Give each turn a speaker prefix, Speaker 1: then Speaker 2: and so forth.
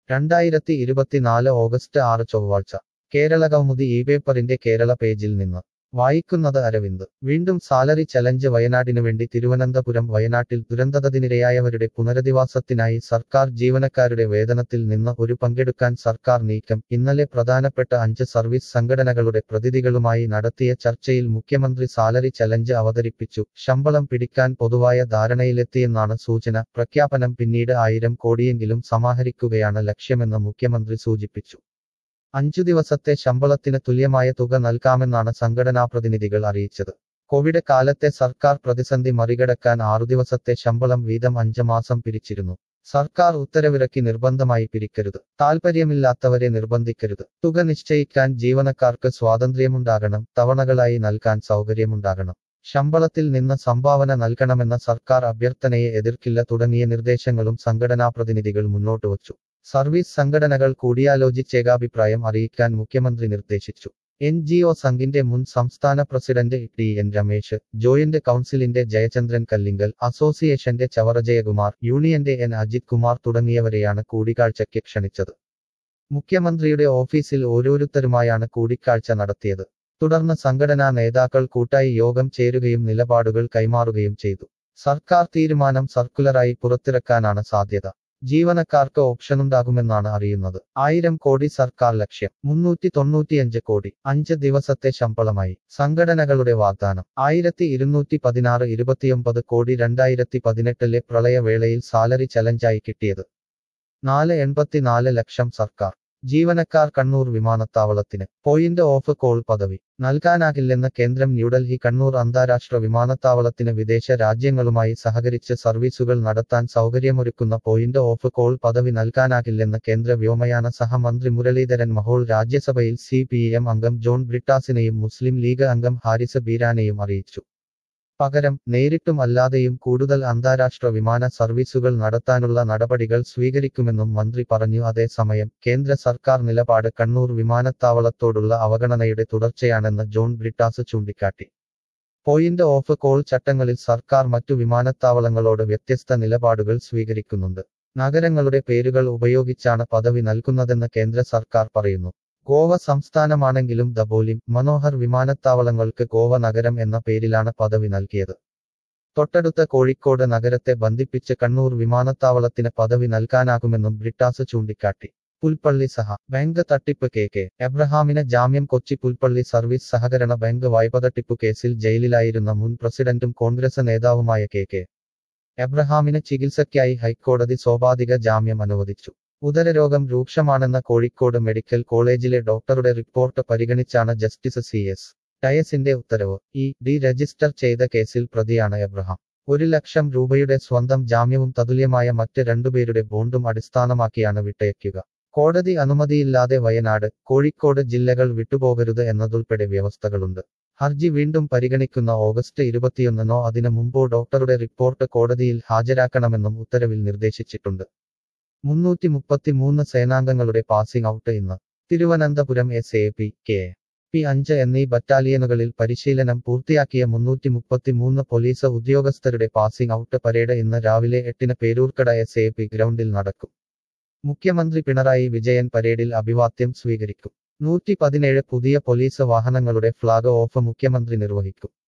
Speaker 1: രണ്ടായിരത്തി ഇരുപത്തിനാല് ഓഗസ്റ്റ് ആറ് ചൊവ്വാഴ്ച കേരള കൗമുദി ഈ പേപ്പറിന്റെ കേരള പേജിൽ നിന്ന് വായിക്കുന്നത് അരവിന്ദ് വീണ്ടും സാലറി ചലഞ്ച് വയനാടിനു വേണ്ടി തിരുവനന്തപുരം വയനാട്ടിൽ ദുരന്തത്തിനിരയായവരുടെ പുനരധിവാസത്തിനായി സർക്കാർ ജീവനക്കാരുടെ വേതനത്തിൽ നിന്ന് ഒരു പങ്കെടുക്കാൻ സർക്കാർ നീക്കം ഇന്നലെ പ്രധാനപ്പെട്ട അഞ്ച് സർവീസ് സംഘടനകളുടെ പ്രതിനിധികളുമായി നടത്തിയ ചർച്ചയിൽ മുഖ്യമന്ത്രി സാലറി ചലഞ്ച് അവതരിപ്പിച്ചു ശമ്പളം പിടിക്കാൻ പൊതുവായ ധാരണയിലെത്തിയെന്നാണ് സൂചന പ്രഖ്യാപനം പിന്നീട് ആയിരം കോടിയെങ്കിലും സമാഹരിക്കുകയാണ് ലക്ഷ്യമെന്ന് മുഖ്യമന്ത്രി സൂചിപ്പിച്ചു അഞ്ചു ദിവസത്തെ ശമ്പളത്തിന് തുല്യമായ തുക നൽകാമെന്നാണ് സംഘടനാ പ്രതിനിധികൾ അറിയിച്ചത് കോവിഡ് കാലത്തെ സർക്കാർ പ്രതിസന്ധി മറികടക്കാൻ ആറു ദിവസത്തെ ശമ്പളം വീതം അഞ്ച് മാസം പിരിച്ചിരുന്നു സർക്കാർ ഉത്തരവിറക്കി നിർബന്ധമായി പിരിക്കരുത് താൽപ്പര്യമില്ലാത്തവരെ നിർബന്ധിക്കരുത് തുക നിശ്ചയിക്കാൻ ജീവനക്കാർക്ക് സ്വാതന്ത്ര്യമുണ്ടാകണം തവണകളായി നൽകാൻ സൗകര്യമുണ്ടാകണം ശമ്പളത്തിൽ നിന്ന് സംഭാവന നൽകണമെന്ന സർക്കാർ അഭ്യർത്ഥനയെ എതിർക്കില്ല തുടങ്ങിയ നിർദ്ദേശങ്ങളും സംഘടനാ പ്രതിനിധികൾ മുന്നോട്ട് വച്ചു സർവീസ് സംഘടനകൾ കൂടിയാലോചിച്ചേകാഭിപ്രായം അറിയിക്കാൻ മുഖ്യമന്ത്രി നിർദ്ദേശിച്ചു എൻ ജി ഒ സംഘിന്റെ മുൻ സംസ്ഥാന president T N Ramesh joint കൌൺസിലിന്റെ ജയചന്ദ്രൻ കല്ലിങ്കൽ അസോസിയേഷന്റെ ചവറ ജയകുമാർ യൂണിയന്റെ എൻ അജിത് കുമാർ തുടങ്ങിയവരെയാണ് കൂടിക്കാഴ്ചയ്ക്ക് ക്ഷണിച്ചത് മുഖ്യമന്ത്രിയുടെ ഓഫീസിൽ ഓരോരുത്തരുമായാണ് കൂടിക്കാഴ്ച നടത്തിയത് തുടർന്ന് സംഘടനാ നേതാക്കൾ കൂട്ടായി യോഗം ചേരുകയും നിലപാടുകൾ കൈമാറുകയും ചെയ്തു സർക്കാർ തീരുമാനം സർക്കുലറായി പുറത്തിറക്കാനാണ് സാധ്യത ജീവനക്കാർക്ക് ഓപ്ഷനുണ്ടാകുമെന്നാണ് അറിയുന്നത് ആയിരം കോടി സർക്കാർ ലക്ഷ്യം മുന്നൂറ്റി തൊണ്ണൂറ്റിയഞ്ച് കോടി അഞ്ച് ദിവസത്തെ ശമ്പളമായി സംഘടനകളുടെ വാഗ്ദാനം ആയിരത്തി ഇരുന്നൂറ്റി പതിനാറ് ഇരുപത്തിയൊമ്പത് കോടി രണ്ടായിരത്തി പതിനെട്ടിലെ പ്രളയവേളയിൽ സാലറി ചലഞ്ചായി കിട്ടിയത് നാല് എൺപത്തിനാല് ലക്ഷം സർക്കാർ ജീവനക്കാർ കണ്ണൂർ വിമാനത്താവളത്തിന് പോയിന്റ് ഓഫ് കോൾ പദവി നൽകാനാകില്ലെന്ന് കേന്ദ്രം ന്യൂഡൽഹി കണ്ണൂർ അന്താരാഷ്ട്ര വിമാനത്താവളത്തിന് വിദേശ രാജ്യങ്ങളുമായി സഹകരിച്ച് സർവീസുകൾ നടത്താൻ സൗകര്യമൊരുക്കുന്ന പോയിന്റ് ഓഫ് കോൾ പദവി നൽകാനാകില്ലെന്ന് കേന്ദ്ര വ്യോമയാന സഹമന്ത്രി മുരളീധരൻ മഹോൾ രാജ്യസഭയിൽ സി പി എം അംഗം ജോൺ ബ്രിട്ടാസിനെയും മുസ്ലിം ലീഗ് അംഗം ഹാരിസ് ബീരാനെയും അറിയിച്ചു പകരം നേരിട്ടും അല്ലാതെയും കൂടുതൽ അന്താരാഷ്ട്ര വിമാന സർവീസുകൾ നടത്താനുള്ള നടപടികൾ സ്വീകരിക്കുമെന്നും മന്ത്രി പറഞ്ഞു അതേസമയം കേന്ദ്ര സർക്കാർ നിലപാട് കണ്ണൂർ വിമാനത്താവളത്തോടുള്ള അവഗണനയുടെ തുടർച്ചയാണെന്ന് ജോൺ ബ്രിട്ടാസ് ചൂണ്ടിക്കാട്ടി പോയിന്റ് ഓഫ് കോൾ ചട്ടങ്ങളിൽ സർക്കാർ മറ്റു വിമാനത്താവളങ്ങളോട് വ്യത്യസ്ത നിലപാടുകൾ സ്വീകരിക്കുന്നുണ്ട് നഗരങ്ങളുടെ പേരുകൾ ഉപയോഗിച്ചാണ് പദവി നൽകുന്നതെന്ന് കേന്ദ്ര സർക്കാർ പറയുന്നു ഗോവ സംസ്ഥാനമാണെങ്കിലും ദബോലിം മനോഹർ വിമാനത്താവളങ്ങൾക്ക് ഗോവ നഗരം എന്ന പേരിലാണ് പദവി നൽകിയത് തൊട്ടടുത്ത കോഴിക്കോട് നഗരത്തെ ബന്ധിപ്പിച്ച് കണ്ണൂർ വിമാനത്താവളത്തിന് പദവി നൽകാനാകുമെന്നും ബ്രിട്ടാസ് ചൂണ്ടിക്കാട്ടി പുൽപ്പള്ളി സഹ ബാങ്ക് തട്ടിപ്പ് കെ കെ എബ്രഹാമിന് ജാമ്യം കൊച്ചി പുൽപ്പള്ളി സർവീസ് സഹകരണ ബാങ്ക് വായ്പ തട്ടിപ്പ് കേസിൽ ജയിലിലായിരുന്ന മുൻ പ്രസിഡന്റും കോൺഗ്രസ് നേതാവുമായ കെ കെ എബ്രഹാമിന് ചികിത്സയ്ക്കായി ഹൈക്കോടതി സോപാധിക ജാമ്യം അനുവദിച്ചു ഉദരരോഗം രൂക്ഷമാണെന്ന കോഴിക്കോട് മെഡിക്കൽ കോളേജിലെ ഡോക്ടറുടെ റിപ്പോർട്ട് പരിഗണിച്ചാണ് ജസ്റ്റിസ് സി എസ് ഡയസിന്റെ ഉത്തരവ് ഇ ഡി രജിസ്റ്റർ ചെയ്ത കേസിൽ പ്രതിയാണ് എബ്രഹാം ഒരു ലക്ഷം രൂപയുടെ സ്വന്തം ജാമ്യവും തതുല്യമായ മറ്റ് രണ്ടുപേരുടെ ബോണ്ടും അടിസ്ഥാനമാക്കിയാണ് വിട്ടയക്കുക കോടതി അനുമതിയില്ലാതെ വയനാട് കോഴിക്കോട് ജില്ലകൾ വിട്ടുപോകരുത് എന്നതുൾപ്പെടെ വ്യവസ്ഥകളുണ്ട് ഹർജി വീണ്ടും പരിഗണിക്കുന്ന ഓഗസ്റ്റ് ഇരുപത്തിയൊന്നിനോ അതിനു മുമ്പോ ഡോക്ടറുടെ റിപ്പോർട്ട് കോടതിയിൽ ഹാജരാക്കണമെന്നും ഉത്തരവിൽ നിർദ്ദേശിച്ചിട്ടുണ്ട് മുന്നൂറ്റി മുപ്പത്തിമൂന്ന് സേനാംഗങ്ങളുടെ പാസിംഗ് ഔട്ട് ഇന്ന് Thiruvananthapuram S A P K A അഞ്ച് എന്നീ ബറ്റാലിയനുകളിൽ പരിശീലനം പൂർത്തിയാക്കിയ മുന്നൂറ്റി മുപ്പത്തിമൂന്ന് പോലീസ് ഉദ്യോഗസ്ഥരുടെ പാസിംഗ് ഔട്ട് പരേഡ് ഇന്ന് രാവിലെ എട്ടിന് പേരൂർക്കട എസ് എ പി ഗ്രൗണ്ടിൽ നടക്കും മുഖ്യമന്ത്രി പിണറായി വിജയൻ പരേഡിൽ അഭിവാദ്യം സ്വീകരിക്കും നൂറ്റി പതിനേഴ് പുതിയ പോലീസ് വാഹനങ്ങളുടെ ഫ്ളാഗ് ഓഫ് മുഖ്യമന്ത്രി നിർവഹിക്കും